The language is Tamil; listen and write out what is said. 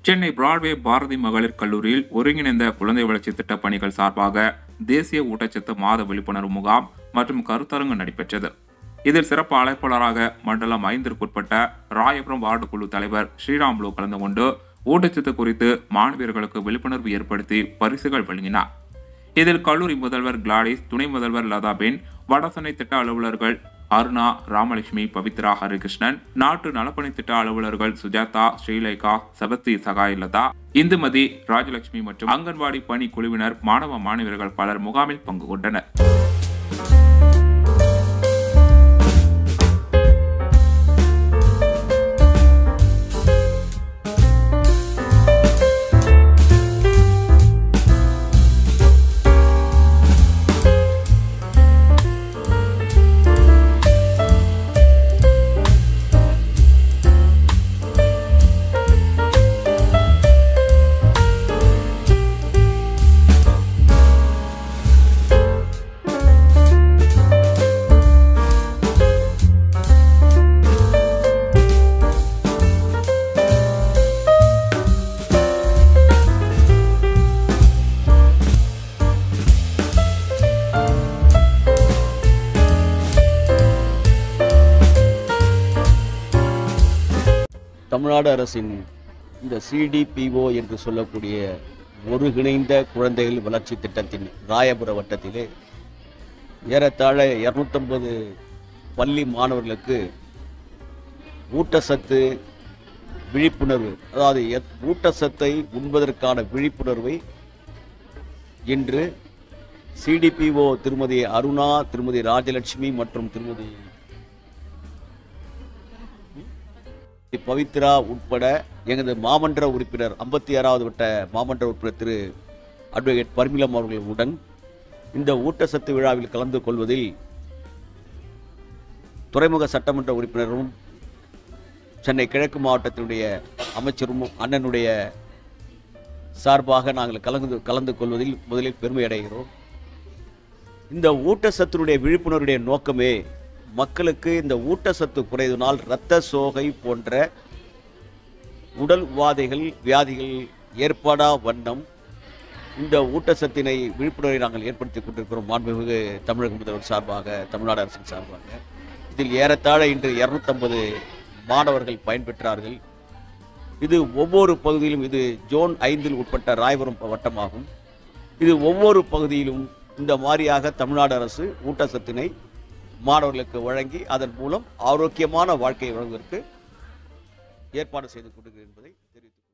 சென்னை பிராட்வே பாரதி மகளிர் கல்லூரியில் ஒருங்கிணைந்த குழந்தை வளர்ச்சி திட்ட பணிகள் சார்பாக தேசிய ஊட்டச்சத்து மாத விழிப்புணர்வு முகாம் மற்றும் கருத்தரங்கு நடைபெற்றது இதில் சிறப்பு அழைப்பாளராக மண்டலம் ஐந்திற்குட்பட்ட ராயபுரம் வார்டு குழு தலைவர் ஸ்ரீராமுலு கலந்து கொண்டு ஊட்டச்சத்து குறித்து மாணவியர்களுக்கு விழிப்புணர்வு ஏற்படுத்தி பரிசுகள் வழங்கினார் இதில் கல்லூரி முதல்வர் கிளாடிஸ் துணை முதல்வர் லதாபென் வடசென்னை திட்ட அலுவலர்கள் அருணா ராமலட்சுமி பவித்ரா ஹரிகிருஷ்ணன் நாட்டு நலப்பணி திட்ட அலுவலர்கள் சுஜாதா ஸ்ரீலேகா செபஸ்தி சகாயலதா இந்துமதி ராஜலட்சுமி மற்றும் அங்கன்வாடி பணி குழுவினர் மாணவ மாணவியர்கள் பலர் முகாமில் பங்கு கொண்டனர் தமிழ்நாடு அரசின் இந்த சிடிபிஓ என்று சொல்லக்கூடிய ஒருங்கிணைந்த குழந்தைகள் வளர்ச்சி திட்டத்தின் ராயபுர வட்டத்திலே ஏறத்தாழ இரநூத்தம்பது பள்ளி மாணவர்களுக்கு ஊட்டச்சத்து விழிப்புணர்வு அதாவது எத்- ஊட்டச்சத்தை உண்பதற்கான விழிப்புணர்வை இன்று சிடிபிஓ திருமதி அருணா திருமதி ராஜலட்சுமி மற்றும் திருமதி பவித்ரா உட்பட எங்களது மாமன்ற உறுப்பினர் ஐம்பத்தி ஆறாவது வட்ட மாமன்ற உறுப்பினர் திரு அட்வொகேட் பர்மிளம் அவர்களுடன் இந்த ஊட்டச்சத்து விழாவில் கலந்து கொள்வதில் துறைமுக சட்டமன்ற உறுப்பினரும் சென்னை கிழக்கு மாவட்டத்தினுடைய அமைச்சரும் அண்ணனுடைய சார்பாக நாங்கள் கலந்து கலந்து கொள்வதில் முதலில் பெருமை அடைகிறோம் இந்த ஊட்டச்சத்தினுடைய விழிப்புணர்வுடைய நோக்கமே மக்களுக்கு இந்த ஊட்டச்சத்து குறைவினால் இரத்த சோகை போன்ற உடல் உபாதைகள் வியாதிகள் ஏற்படா வண்ணம் இந்த ஊட்டச்சத்தினை விழிப்புணர்வை நாங்கள் ஏற்படுத்தி கொண்டிருக்கிறோம் மாண்புமிகு தமிழக முதல்வர் சார்பாக தமிழ்நாடு அரசின் சார்பாக இதில் ஏறத்தாழ இன்று இருநூத்தம்பது மாணவர்கள் பயன்பெற்றார்கள் இது ஒவ்வொரு பகுதியிலும் இது ஜோன் ஐந்தில் உட்பட்ட ராயபுரம் வட்டமாகும் இது ஒவ்வொரு பகுதியிலும் இந்த மாதிரியாக தமிழ்நாடு அரசு ஊட்டச்சத்தினை மாணவர்களுக்கு வழங்கி அதன் மூலம் ஆரோக்கியமான வாழ்க்கையை வழங்குவதற்கு ஏற்பாடு செய்து கொண்டிருக்கிறது என்பதை தெரிவித்துக்